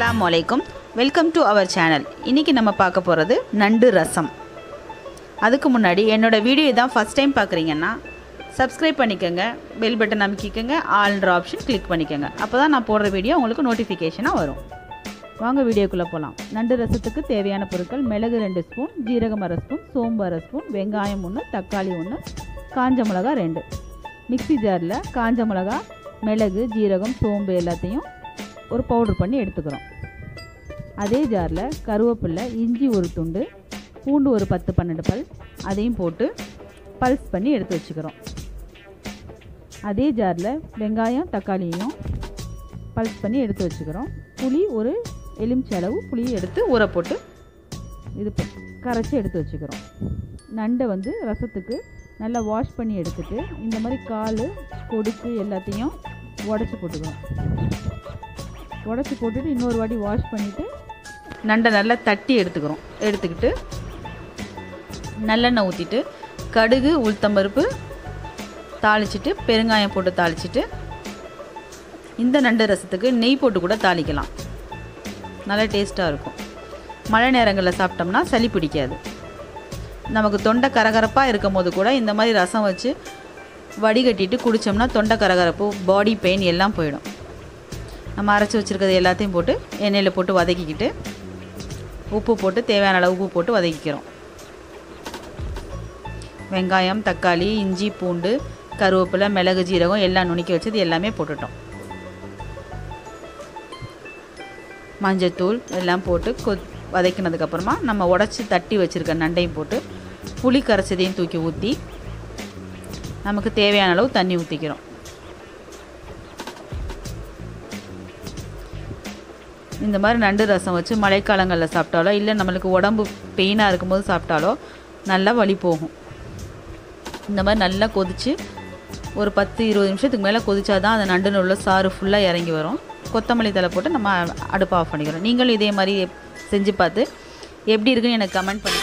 அஸ்ஸலாமு அலைக்கும் welcome to our channel இன்றைக்கி நம்ம பார்க்க போகிறது நண்டு ரசம் அதுக்கு முன்னாடி என்னோடய வீடியோ தான் ஃபஸ்ட் டைம் பார்க்குறீங்கன்னா சப்ஸ்கிரைப் பண்ணிக்கோங்க பெல் பட்டன் அமைக்கிக்கோங்க ஆல்ன்ற ஆப்ஷன் கிளிக் பண்ணிக்கோங்க அப்போ தான் நான் போடுற வீடியோ உங்களுக்கு நோட்டிஃபிகேஷனாக வரும் வாங்க வீடியோக்குள்ளே போகலாம் நண்டு ரசத்துக்கு தேவையான பொருட்கள் மிளகு ரெண்டு ஸ்பூன் ஜீரகம் அரை ஸ்பூன் சோம்பு அரை ஸ்பூன் வெங்காயம் ஒன்று தக்காளி ஒன்று காஞ்ச மிளகா ரெண்டு மிக்ஸி ஜாரில் காஞ்ச மிளகா மிளகு ஜீரகம் சோம்பு எல்லாத்தையும் ஒரு பவுடர் பண்ணி எடுத்துக்கிறோம் அதே ஜாரில் கருவேப்பிலை இஞ்சி ஒரு துண்டு பூண்டு ஒரு பத்து பன்னெண்டு பல் அதையும் போட்டு பல்ஸ் பண்ணி எடுத்து வச்சுக்கிறோம் அதே ஜாரில் வெங்காயம் தக்காளியையும் பல்ஸ் பண்ணி எடுத்து வச்சுக்கிறோம் புளி ஒரு எலுமிச்சை அளவு புளியை எடுத்து ஊற போட்டு இது ப- கரைச்சி எடுத்து வச்சுக்கிறோம் நண்டை வந்து ரசத்துக்கு நல்லா வாஷ் பண்ணி எடுத்துட்டு இந்த மாதிரி கால் கொடுக்கு எல்லாத்தையும் உடச்சி போட்டுக்கிறோம் உடச்சி போட்டுட்டு இன்னொரு வாட்டி வாஷ் பண்ணிவிட்டு நண்டை நல்லா தட்டி எடுத்துக்கிறோம் எடுத்துக்கிட்டு நல்லெண்ணெய் ஊற்றிட்டு கடுகு உளுத்தம்பருப்பு தாளிச்சிட்டு பெருங்காயம் போட்டு தாளிச்சிட்டு இந்த நண்டு ரசத்துக்கு நெய் போட்டு கூட தாளிக்கலாம் நல்லா டேஸ்ட்டாக இருக்கும் மழை நேரங்களில் சாப்பிட்டோம்னா சளி பிடிக்காது நமக்கு தொண்டை கரகரப்பாக இருக்கும் போது கூட இந்த மாதிரி ரசம் வச்சு வடிகட்டிட்டு குடித்தோம்னா தொண்டை கரகரப்பு பாடி பெயின் எல்லாம் போயிடும் நம்ம அரைச்சி வச்சுருக்கிறது எல்லாத்தையும் போட்டு எண்ணெயில் போட்டு வதக்கிக்கிட்டு உப்பு போட்டு தேவையான அளவு உப்பு போட்டு வதக்கிக்கிறோம் வெங்காயம் தக்காளி இஞ்சி பூண்டு கருவேப்பிலை மிளகு ஜீரகம் எல்லாம் நுணுக்கி வச்சது எல்லாமே போட்டுட்டோம் மஞ்சத்தூள் எல்லாம் போட்டு கொ வதக்கினதுக்கப்புறமா நம்ம உடச்சி தட்டி வச்சுருக்க நண்டையும் போட்டு புளி கரைச்சதையும் தூக்கி ஊற்றி நமக்கு தேவையான அளவு தண்ணி ஊற்றிக்கிறோம் இந்த மாதிரி நண்டு ரசம் வச்சு மழைக்காலங்களில் சாப்பிட்டாலோ இல்லை நம்மளுக்கு உடம்பு பெயினாக இருக்கும்போது சாப்பிட்டாலோ நல்லா வலி போகும் இந்த மாதிரி நல்லா கொதித்து ஒரு பத்து இருபது நிமிஷத்துக்கு மேலே கொதிச்சாதான் அந்த நண்டுல உள்ள சாறு ஃபுல்லாக இறங்கி வரும் கொத்தமல்லி தலை போட்டு நம்ம அடுப்பை ஆஃப் பண்ணிக்கிறோம் நீங்களும் இதே மாதிரி செஞ்சு பார்த்து எப்படி இருக்குன்னு எனக்கு கமெண்ட் பண்ணி